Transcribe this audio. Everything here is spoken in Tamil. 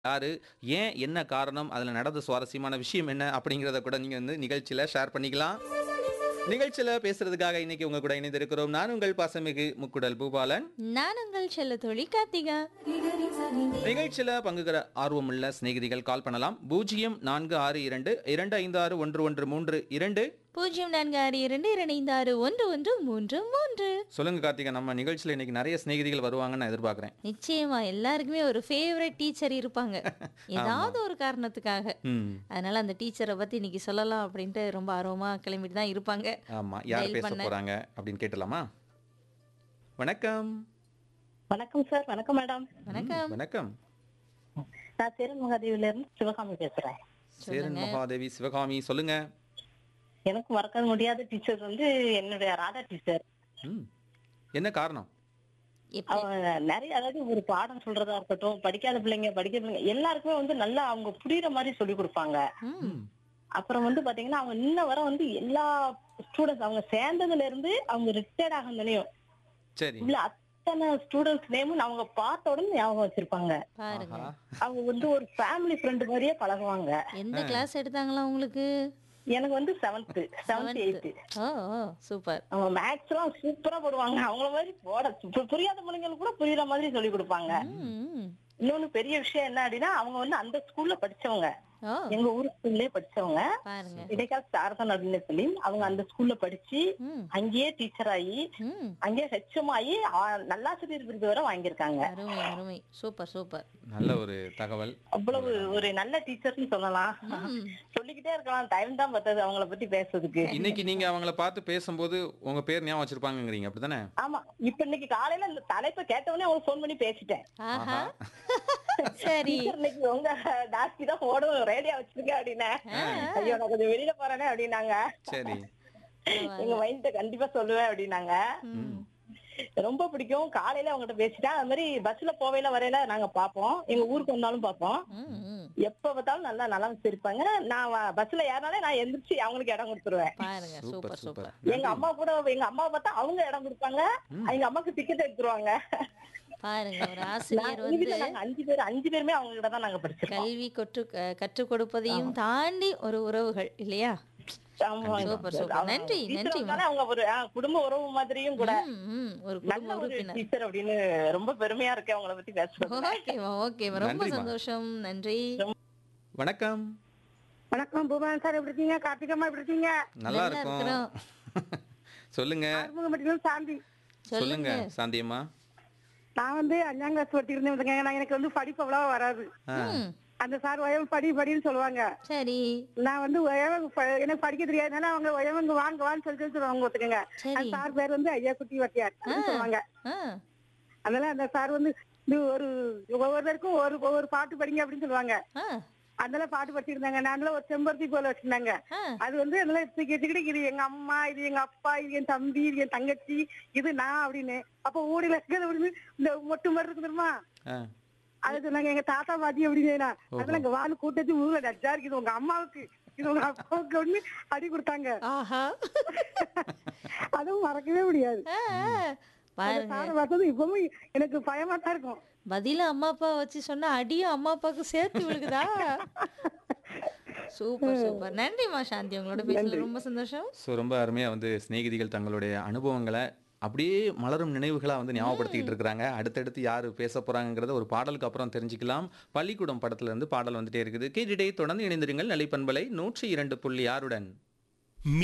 யாரு? ஏன்? என்ன காரணம்? அதுல நடந்த சுவாரஸ்யமான விஷயம் என்ன? அப்படிங்கிறத கூட நீங்க வந்து நிகழ்ச்சியில ஷேர் பண்ணிக்கலாம். நிகழ்ச்சியில பேசுறதுக்காக இன்னைக்கு உங்க கூட இணைந்திருக்கிறோம். நான் உங்கள் பாசமிகு முக்குடல் பூபாலன். நான் உங்கள் செல்ல தோழி கார்த்திகா நிகழ்ச்சியில பங்குகிற ஆர்வமுள்ள சிநேகிதிகள் கால் பண்ணலாம். 0462 256 113 2 பூஜ்ஜியம் நான்கு ஆறு இரண்டு இரண்டு ஐந்து ஆறு ஒன்று ஒன்று மூன்று மூன்று சொல்லுங்க கார்த்திகா நம்ம நிகழ்ச்சியில இன்னைக்கு நிறைய சிநேகிதிகள் வருவாங்கன்னு நான் எதிர்பார்க்கிறேன். நிச்சயமா எல்லாருக்குமே ஒரு ஃபேவரட் டீச்சர் இருப்பாங்க ஏதாவது ஒரு காரணத்துக்காக ம். அதனால அந்த டீச்சரை பத்தி இன்னைக்கு சொல்லலாம் அப்படின்ட்டு ரொம்ப ஆர்வமா கிளம்பிட்டு தான் இருப்பாங்க ஆமா. யார் Dial பேச பண்ண. போறாங்க அப்படின்னு கேட்டலாமா? வணக்கம். வணக்கம் சார் வணக்கம் மேடம் வணக்கம் வணக்கம். நான் சேரன் மகாதேவில இருந்து சிவகாமி பேசுறேன் சேரன் மகாதேவி சிவகாமி சொல்லுங்க. எனக்கு மறக்க முடியாத டீச்சர் வந்து என்னுடைய ராதா டீச்சர் ம். என்ன காரணம்? எப்படி அவங்க நிறைய அதாவது ஒரு பாடம் சொல்றதா இருக்கட்டும் படிக்காத பிள்ளைங்க படிக்க பிள்ளைங்க எல்லாருக்குமே வந்து நல்லா அவங்க புரியுற மாதிரி சொல்லி கொடுப்பாங்க ம், அப்புறம் வந்து பாத்தீங்கன்னா அவங்க இன்ன வரை வந்து எல்லா ஸ்டூடெண்ட்ஸ் அவங்க சேர்ந்ததுல இருந்து அவங்க ரிட்டையர்ட் ஆகும் நிலையும் சரி. உள்ள அத்தனை ஸ்டூடெண்ட்ஸ் நேமும் அவங்க பார்த்த உடனே ஞாபகம் வச்சிருப்பாங்க பாருங்க ஆஹா. அவங்க வந்து ஒரு ஃபேமிலி ஃப்ரெண்ட் மாதிரியே பழகுவாங்க எந்த கிளாஸ் எடுத்தாங்களா உங்களுக்கு எனக்கு வந்து செவன்த் செவன்த் எயித்து ஓ ஓ சூப்பர் அவங்க மேக்ஸ் எல்லாம் சூப்பரா போடுவாங்க அவங்கள மாதிரி போட பு- புரியாத பிள்ளைங்களுக்கு கூட புரியுற மாதிரி சொல்லி கொடுப்பாங்க ம், இன்னொன்னு பெரிய விஷயம் என்ன அப்படின்னா அவங்க வந்து அந்த ஸ்கூல்ல படிச்சவங்க ஓ எங்க ஊர் ஸ்கூல்லே படிச்சவங்க பாருங்க இடைக்கால சாரதன் அப்படின்னு சொல்லி அவங்க அந்த ஸ்கூல்ல படிச்சு ம், அங்கேயே டீச்சர் ஆகி ம். அங்கேயே ஹெச்எம் ஆகி ஆ, நல்லாசிரியர் விருது வரை வாங்கியிருக்காங்க அருமை அருமை சூப்பர் சூப்பர் நல்ல ஒரு தகவல். அவ்வளவு ஒரு நல்ல டீச்சர்னு சொல்லலாம் ம், சொல்லிக்கிட்டே இருக்கலாம் டைம் தான் பத்தது அவங்கள பத்தி பேசுறதுக்கு இன்னைக்கு நீங்க அவங்கள பார்த்து பேசும்போது உங்க பேர் ஞாபகம் வச்சிருப்பாங்கங்கறீங்க அப்படிதானே? ஆமா இப்ப இன்னைக்கு காலையில இந்த தலைப்பை கேட்டவொடனே அவங்க ஃபோன் பண்ணி பேசிட்டேன் ஆஹா சரி டீச்சர் இன்னைக்கு உங்க டாஸ்கி தான் போடும் ரேடியோ வச்சிருக்க அப்படின்னேன் ஐயோ நான் கொஞ்சம் வெளியில போறேனே அப்படின்னாங்க சரி. எங்க மைண்ட கண்டிப்பா சொல்லுவேன் அப்படின்னாங்க ம், ரொம்ப பிடிக்கும் காலையில அவங்ககிட்ட பேசிட்டேன் அது மாதிரி பஸ்ல போவையில வரையில நாங்க பாப்போம் எங்க ஊருக்கு வந்தாலும் பாப்போம் ம், ம். எப்ப பார்த்தாலும் நல்லா நல்லா வச்சிருப்பாங்க நான் வ- பஸ்ல ஏறினாலே நான் எந்திரிச்சு அவங்களுக்கு இடம் கொடுத்துருவேன் பாருங்க சூப்பர் சூப்பர் சூப்பர். சூப்பர் எங்க அம்மா கூட எங்க அம்மாவை பார்த்தா அவங்க இடம் கொடுப்பாங்க எங்க அம்மாக்கு டிக்கெட் எடுத்துருவாங்க பாருங்க ஒரு நான் ஆசிரியர் எங்க வந்து வீட்டுல நாங்க அஞ்சு பேர் அஞ்சு பேருமே அவங்க கிட்ட தான் நாங்க படிச்சிருக்கோம் கல்வி கொற்று க- கற்றுக் கொடுப்பதையும் தாண்டி ஒரு உறவுகள் இல்லையா ஆமா. Super, super. அவங்க நன்றி, teacher நன்றி, வந்தாலே அவங்க ஒரு ஆ, குடும்ப உறவு மாதிரியும் கூட ம், ம். ஒரு நல்ல குடும்ப ஒரு உறுப்பினர் டீச்சர் அப்படின்னு ரொம்ப பெருமையா இருக்கு அவங்கள பத்தி பேசுறது ஓகேமா ஓகேமா ரொம்ப நன்றிம்மா. சந்தோஷம் நன்றி வணக்கம். வணக்கம் பூபான் சார் எப்படி இருக்கீங்க கார்த்திகம்மா எப்படி இருக்கீங்க நல்லா நல்லா இருக்கும். சொல்லுங்க. ஆறுமுகமட்டிலும் சாந்தி சொல்லுங்க சாந்தியம்மா. நான் வந்து அஞ்சாம் கிளாஸ் படிச்சிருந்தேன் நான் எனக்கு வந்து படிப்பு அவ்வளவா வராது ஆ. ம், அந்த சார் ஒயம் படி படின்னு சொல்லுவாங்க சரி நான் வந்து ஒயவங்க ப- எனக்கு படிக்க தெரியாதனால அவங்க ஒயவங்க வாங்க வான்னு சொல்லி சொல்லி சொல்லுவாங்க ஒத்துக்கங்க சரி அந்த சார் பேர் வந்து ஐயா குட்டி வட்டியார் அப்படின்னு சொல்லுவாங்க ஆ அதனால அந்த சார் வந்து இது ஒரு ஒவ்வொருத்தருக்கும் ஒரு ஒவ்வொரு பாட்டு படிங்க அப்படின்னு சொல்லுவாங்க ஆ அதனால பாட்டு படிச்சிருந்தாங்க நான்ல ஒரு செம்பருத்தி போல வச்சிருந்தாங்க ஆ அது வந்து அதெல்லாம் தூக்கி வச்சுக்கிட்டு இது எங்க அம்மா இது எங்க அப்பா இது என் தம்பி இது என் தங்கச்சி இது நான் அப்படின்னு அப்ப ஊடில இருக்கிறது அப்படின்னு இந்த மொட்டு மாதிரி இருக்கு தெரியுமா ஆ. அது சொன்னாங்க எங்க தாத்தா பாட்டி அப்படின்னு அதெல்லாம் எங்க வாழ கூட்டச்சு ஊர்ல நச்சா இருக்குது உங்க அம்மாவுக்கு இது உங்க அப்பாவுக்கு அப்படின்னு அடி கொடுத்தாங்க ஆஹா அதுவும் மறக்கவே முடியாது ஆ, அந்த பாருங்க சாரை பார்த்தது இப்பவும் எனக்கு பயமா தான் இருக்கும் பதில அம்மா அப்பா வச்சு சொன்னா அடியும் அம்மா அப்பாவுக்கு சேர்த்து விழுகுதா சூப்பர் சூப்பர் நன்றிம்மா சாந்தி உங்களோட பேசல ரொம்ப சந்தோஷம் ஸோ ரொம்ப அருமையா வந்து சிநேகிதிகள் தங்களுடைய அனுபவங்களை அப்படியே மலரும் நினைவுகளா வந்து ஞாபகப்படுத்திக்கிட்டு இருக்கிறாங்க அடுத்தடுத்து யாரு பேச போறாங்கிறத ஒரு பாடலுக்கு அப்புறம் தெரிஞ்சுக்கலாம் பள்ளிக்கூடம் படத்துல இருந்து பாடல் வந்துட்டே இருக்குது கேட்டுட்டே தொடர்ந்து இணைந்திருங்கள் நிலைப்பண்பலை நூற்றி இரண்டு புள்ளி ஆறுடன்